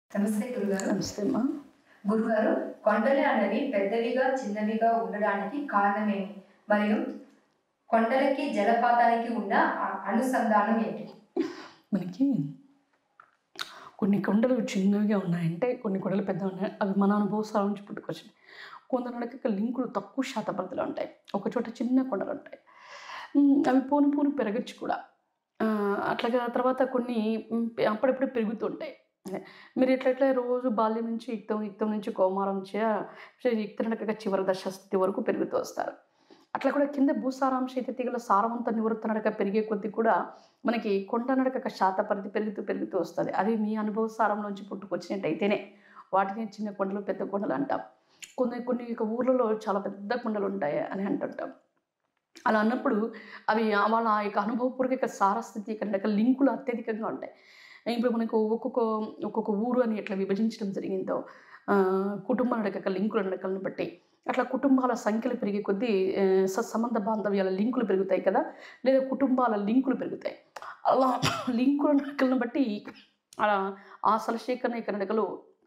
నమస్తే గురుగారు నమస్తే అమ్మా గురుగారు కొండలు అన్నవి పెద్దవిగా చిన్నవిగా ఉండడానికి కారణమేమి మరియు కొండలకి జలపాతానికి ఉన్న అ- అనుసంధానం ఏంటి మనకి కొన్ని కొండలు చిన్నవిగా ఉన్నాయంటే కొన్ని కొండలు పెద్ద ఉన్నాయి అవి మన అనుభవసాల నుంచి పుట్టుకొచ్చినాయి కొందరికి లింకులు తక్కువ శాత పరిధిలో ఉంటాయి ఒక చోట చిన్న కొండలు ఉంటాయి ఉమ్, అవి పోను పోను పెరగచ్చు కూడా ఆ, అట్లాగా తర్వాత కొన్ని ఉమ్, పె- అప్పుడప్పుడు పెరుగుతుంటాయి అదే. మీరు ఎట్లా ఎట్లా రోజు బాల్యం నుంచి యుక్తం యుక్తం నుంచి కౌమారం నుంచి యుక్తనడక చివరి దశ స్థితి వరకు పెరుగుతూ వస్తారు అట్లా కూడా కింద భూసారాంశ అయితే తీగల సారవంత నివృత్త నడక పెరిగే కొద్దీ కూడా మనకి కొండ నడక శాత పరిధి పెరుగుతూ పెరుగుతూ వస్తుంది అది మీ అనుభవ సారంలోంచి పుట్టుకొచ్చినట్టయితేనే వాటిని చిన్న కొండలు పెద్ద కొండలు అంటాం కొన్ని కొన్ని ఇక ఊర్లలో చాలా పెద్ద కొండలు ఉంటాయి అని అంటుంటాం అలా అన్నప్పుడు అవి వాళ్ళ ఆ యొక్క అనుభవపూర్వక సారస్థితి కనుక లింకులు అత్యధికంగా ఉంటాయి ఇప్పుడు మనకు ఒక్కొక్క ఒక్కొక్క ఊరు అని ఎట్లా విభజించడం జరిగిందో ఆ, కుటుంబ నడక లింకుల నడకలను బట్టి అట్లా కుటుంబాల సంఖ్యలు పెరిగే కొద్దీ ఆ, సత్సంబంధ బాంధవ్యాల లింకులు పెరుగుతాయి కదా లేదా కుటుంబాల లింకులు పెరుగుతాయి అలా లింకుల నడకలను బట్టి అలా ఆ సలశేఖరణ యొక్క నడకలు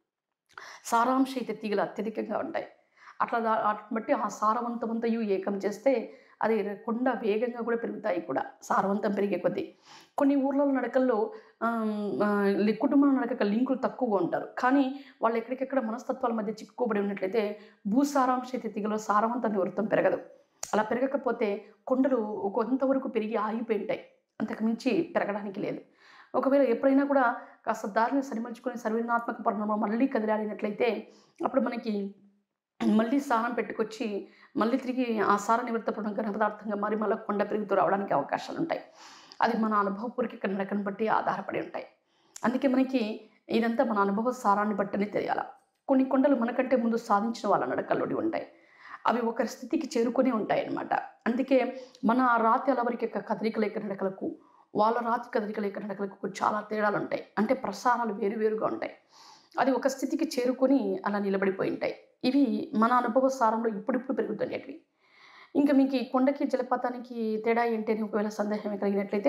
సారాంశ అయితే తీగలు అత్యధికంగా ఉంటాయి అట్లా దా వాటిని బట్టి ఆ సారవంతమంతయు ఏకం చేస్తే అది కొండ వేగంగా కూడా పెరుగుతాయి కూడా సారవంతం పెరిగే కొద్దీ కొన్ని ఊర్లలో నడకల్లో ఆమ్, ఆ, లి- కుటుంబం నడక లింకులు తక్కువగా ఉంటారు కానీ వాళ్ళు ఎక్కడికెక్కడ మనస్తత్వాల మధ్య చిక్కుకోబడి ఉన్నట్లయితే భూసారాంశ అయితే తీగలో సారవంత నివృత్తం పెరగదు అలా పెరగకపోతే కొండలు కొంతవరకు పెరిగి ఆగిపోయి ఉంటాయి అంతకుమించి పెరగడానికి లేదు ఒకవేళ ఎప్పుడైనా కూడా కాస్త దారిని సరిమలుచుకొని సర్వనాత్మక పరిణామం మళ్ళీ కదిలాడినట్లయితే అప్పుడు మనకి మళ్ళీ సారం పెట్టుకొచ్చి మళ్ళీ తిరిగి ఆ సార నివృత్త ఘన పదార్థంగా మారి మళ్ళీ కొండ పెరుగుతూ రావడానికి అవకాశాలు ఉంటాయి అది మన అనుభవపూర్వక నడకను బట్టి ఆధారపడి ఉంటాయి అందుకే మనకి ఇదంతా మన అనుభవ సారాన్ని బట్టని తెలియాలి కొన్ని కొండలు మనకంటే ముందు సాధించిన వాళ్ళ నడకల్లోని ఉంటాయి అవి ఒకరి స్థితికి చేరుకొని ఉంటాయి అన్నమాట అందుకే మన రాతి అలవరికి యొక్క కదలికల యొక్క నడకలకు వాళ్ళ రాతి కదలికల యొక్క నడకలకు చాలా తేడాలు ఉంటాయి అంటే ప్రసారాలు వేరువేరుగా ఉంటాయి అది ఒక స్థితికి చేరుకొని అలా నిలబడిపోయి ఉంటాయి ఇవి మన అనుభవ సారంలో ఇప్పుడిప్పుడు పెరుగుతుండేటివి ఇంకా మీకు ఈ కొండకి జలపాతానికి తేడా ఏంటి అని ఒకవేళ సందేహం కలిగినట్లయితే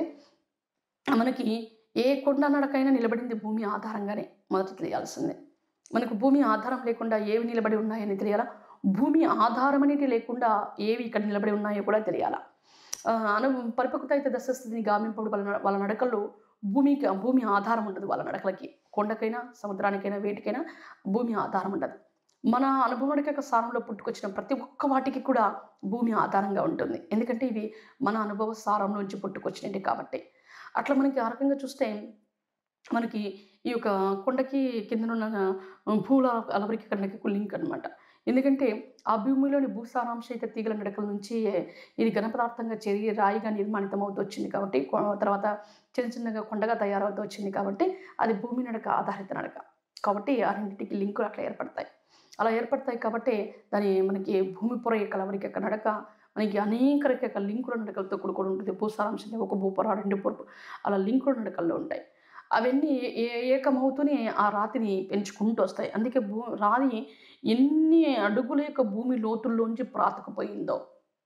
మనకి ఏ కొండ నడకైనా నిలబడింది భూమి ఆధారంగానే మొదట తెలియాల్సిందే మనకు భూమి ఆధారం లేకుండా ఏవి నిలబడి ఉన్నాయని తెలియాలా భూమి ఆధారం అనేది లేకుండా ఏవి ఇక్కడ నిలబడి ఉన్నాయో కూడా తెలియాలా ఆ, అను పరిపక్వత అయితే దశస్థితిని గామింపడు వాళ్ళ న- వాళ్ళ నడకల్లో భూమికి భూమి ఆధారం ఉండదు వాళ్ళ నడకలకి కొండకైనా సముద్రానికైనా వేటికైనా భూమి ఆధారం ఉండదు మన అనుభవానికి ఒక సారంలో పుట్టుకొచ్చిన ప్రతి ఒక్క వాటికి కూడా భూమి ఆధారంగా ఉంటుంది ఎందుకంటే ఇవి మన అనుభవ సారంలోంచి పుట్టుకొచ్చినవి కాబట్టి అట్లా మనకి ఆ రకంగా చూస్తే మనకి ఈ యొక్క కొండకి కిందనున్న భూల అలవరికి కన్నకి లింక్ అనమాట ఎందుకంటే ఆ భూమిలోని భూసారాంశ అయితే తీగల నడకల నుంచి ఇది ఘన పదార్థంగా చేరి రాయిగా నిర్మాణితం అవుతూ వచ్చింది కాబట్టి కొ- తర్వాత చిన్న చిన్నగా కొండగా తయారవుతూ వచ్చింది కాబట్టి అది భూమి నడక ఆధారిత నడక కాబట్టి ఆ రెండింటికి లింకులు అట్లా ఏర్పడతాయి అలా ఏర్పడతాయి కాబట్టి దాని మనకి భూమి పొర యొక్క లవరికి యొక్క నడక మనకి అనేక రకాల లింకుల నడకలతో కూడుకొని ఉంటుంది భూసారాంశం ఒక భూపొర రెండు పొర అలా లింకుల నడకల్లో ఉంటాయి అవన్నీ ఏ- ఏకమవుతూనే ఆ రాతిని పెంచుకుంటూ వస్తాయి అందుకే భూ రాతి ఎన్ని అడుగుల యొక్క భూమి లోతుల్లోంచి ప్రాతకపోయిందో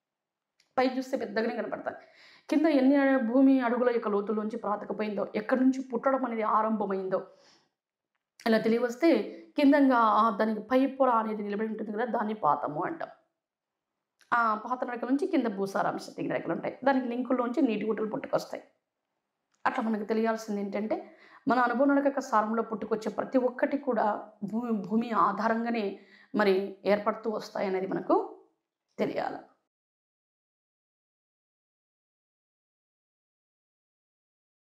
పై చూస్తే పెద్దగానే కనపడతాయి కింద ఎన్ని భూమి అడుగుల యొక్క లోతుల్లోంచి ప్రాతకపోయిందో ఎక్కడి నుంచి పుట్టడం అనేది ఆరంభమైందో ఇలా తెలియవస్తే కిందంగా ఆ దానికి పై పొర అనేది నిలబడి ఉంటుంది కదా దాన్ని పాతము అంటాం ఆ పాత నడకల నుంచి కింద భూసారాంశ తిరిగి నడకలు ఉంటాయి దానికి లింకుల్లోంచి నీటి గుట్టలు పుట్టుకొస్తాయి అట్లా మనకు తెలియాల్సింది ఏంటంటే మన అనుభవ నడక సారంలో పుట్టుకొచ్చే ప్రతి ఒక్కటి కూడా భూమి భూమి ఆధారంగానే మరి ఏర్పడుతూ వస్తాయి అనేది మనకు తెలియాలి